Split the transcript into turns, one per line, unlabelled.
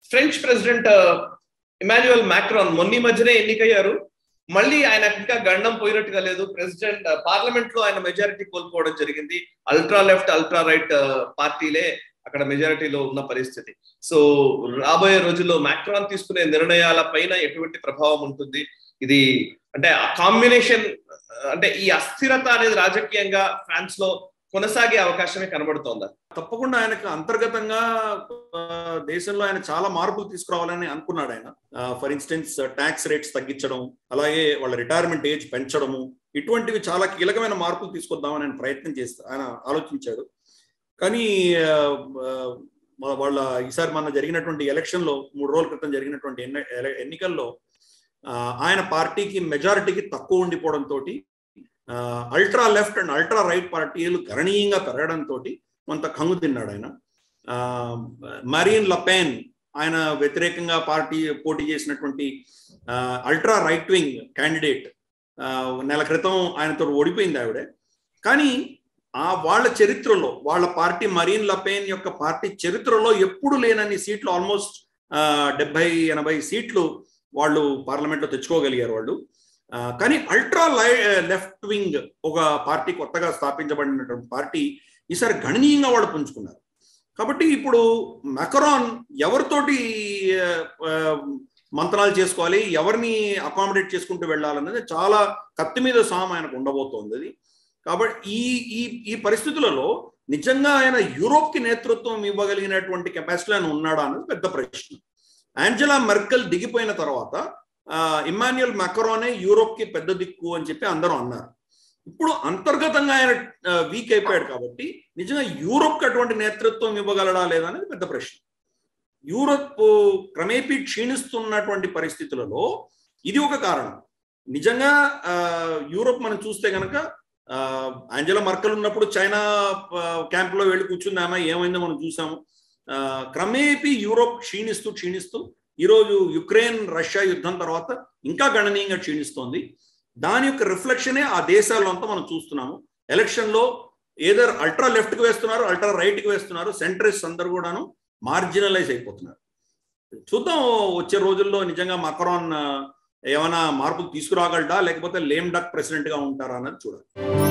French president Emmanuel Macron మొన్న మధ్యనే ఎన్నికయ్యారు మళ్ళీ ఆయన ఇంకా గండం పోయినట్టుగా లేదు ప్రెసిడెంట్ పార్లమెంట్ లో ఆయన మెజారిటీ కోల్పోవడం జరిగింది అల్ట్రా లెఫ్ట్ అల్ట్రా రైట్ పార్టీలే అక్కడ మెజారిటీలో ఉన్న పరిస్థితి సో రాబోయే రోజుల్లో మ్యాక్రాన్ తీసుకునే నిర్ణయాల పైన ఎటువంటి ప్రభావం ఉంటుంది ఇది అంటే ఆ కాంబినేషన్ అంటే ఈ అస్థిరత అనేది రాజకీయంగా ఫ్రాన్స్ లో కొనసాగే అవకాశమే కనబడుతోందా
తప్పకుండా ఆయనకు అంతర్గతంగా ఆ, దేశంలో ఆయన చాలా మార్పులు తీసుకురావాలని అనుకున్నాడు ఆయన ఫర్ ఇన్స్టెన్స్ ట్యాక్స్ రేట్స్ తగ్గించడం అలాగే వాళ్ళ రిటైర్మెంట్ ఏజ్ పెంచడము ఇటువంటివి చాలా కీలకమైన మార్పులు తీసుకొద్దామని ఆయన ప్రయత్నం చేస్తా ఆయన ఆలోచించాడు కానీ ఆ, ఆ, వా- వాళ్ళ ఈసారి మన జరిగినటువంటి ఎలక్షన్ లో మూడు రోజుల క్రితం జరిగినటువంటి ఎన్ని- ఎల- ఎన్నికల్లో ఆ, ఆయన పార్టీకి మెజారిటీకి తక్కువ ఉండిపోవడంతో ultra left and ultra right పార్టీలు గణనీయంగా పెరగడంతో కొంత కంగు తిన్నాడు ఆయన ఆ, మరీన్ లపెన్ ఆయన వ్యతిరేకంగా పార్టీ పోటీ చేసినటువంటి ఆ, అల్ట్రా రైట్ వింగ్ క్యాండిడేట్ ఆ, నెల క్రితం ఆయనతో ఓడిపోయింది ఆవిడ కానీ ఆ వాళ్ళ చరిత్రలో వాళ్ళ పార్టీ మరీన్ లపెన్ యొక్క పార్టీ చరిత్రలో ఎప్పుడు లేనన్ని సీట్లు ఆల్మోస్ట్ డెబ్బై ఎనభై సీట్లు వాళ్ళు పార్లమెంట్లో తెచ్చుకోగలిగారు వాళ్ళు ఆ, కానీ అల్ట్రా లై లెఫ్ట్ వింగ్ ఒక పార్టీ కొత్తగా స్థాపించబడినటువంటి పార్టీ ఈసారి గణనీయంగా వాళ్ళు పుంజుకున్నారు కాబట్టి ఇప్పుడు మెకరాన్ ఎవరితోటి ఆ, ఆ, మంత్రాలు చేసుకోవాలి ఎవరిని అకామిడేట్ చేసుకుంటూ వెళ్ళాలన్నది చాలా కత్తి మీద సామ్ ఆయనకు ఉండబోతోంది అది కాబట్టి ఈ ఈ ఈ పరిస్థితులలో నిజంగా ఆయన యూరోప్కి నేతృత్వం ఇవ్వగలిగినటువంటి కెపాసిటీ ఆయన ఉన్నాడా అన్నది పెద్ద ప్రశ్న ఆంజలా మెర్కల్ దిగిపోయిన తర్వాత ఆ, ఇమాన్యుయల్ మెకరోనే యూరోప్కి పెద్ద దిక్కు అని చెప్పి అందరూ అన్నారు ఇప్పుడు అంతర్గతంగా ఆయన వీక్ అయిపోయాడు కాబట్టి నిజంగా యూరోప్కి అటువంటి నేతృత్వం ఇవ్వగలడా లేదా అనేది పెద్ద ప్రశ్న యూరోప్ క్రమేపీ క్షీణిస్తున్నటువంటి పరిస్థితులలో ఇది ఒక కారణం నిజంగా ఆ, యూరోప్ మనం చూస్తే కనుక ఆంజలా మర్కల్ ఉన్నప్పుడు చైనా క్యాంపులో వెళ్ళి కూర్చుందామా ఏమైందో మనం చూసాము ఆ, క్రమేపీ యూరోప్ క్షీణిస్తూ క్షీణిస్తూ ఈరోజు యుక్రెయిన్ రష్యా యుద్ధం తర్వాత ఇంకా గణనీయంగా క్షీణిస్తోంది దాని యొక్క రిఫ్లెక్షనే ఆ దేశాల్లో అంతా మనం చూస్తున్నాము ఎలక్షన్లో ఏదర్ అల్ట్రా లెఫ్ట్కి వేస్తున్నారు అల్ట్రా రైట్కి వేస్తున్నారు సెంట్రిస్ట్ అందరు కూడాను మార్జినలైజ్ అయిపోతున్నారు చూద్దాం వచ్చే రోజుల్లో నిజంగా మకరాన్ ఏమైనా మార్పులు తీసుకురాగలడా లేకపోతే లేమ్ డక్ ప్రెసిడెంట్ గా ఉంటారా అన్నది చూడాలి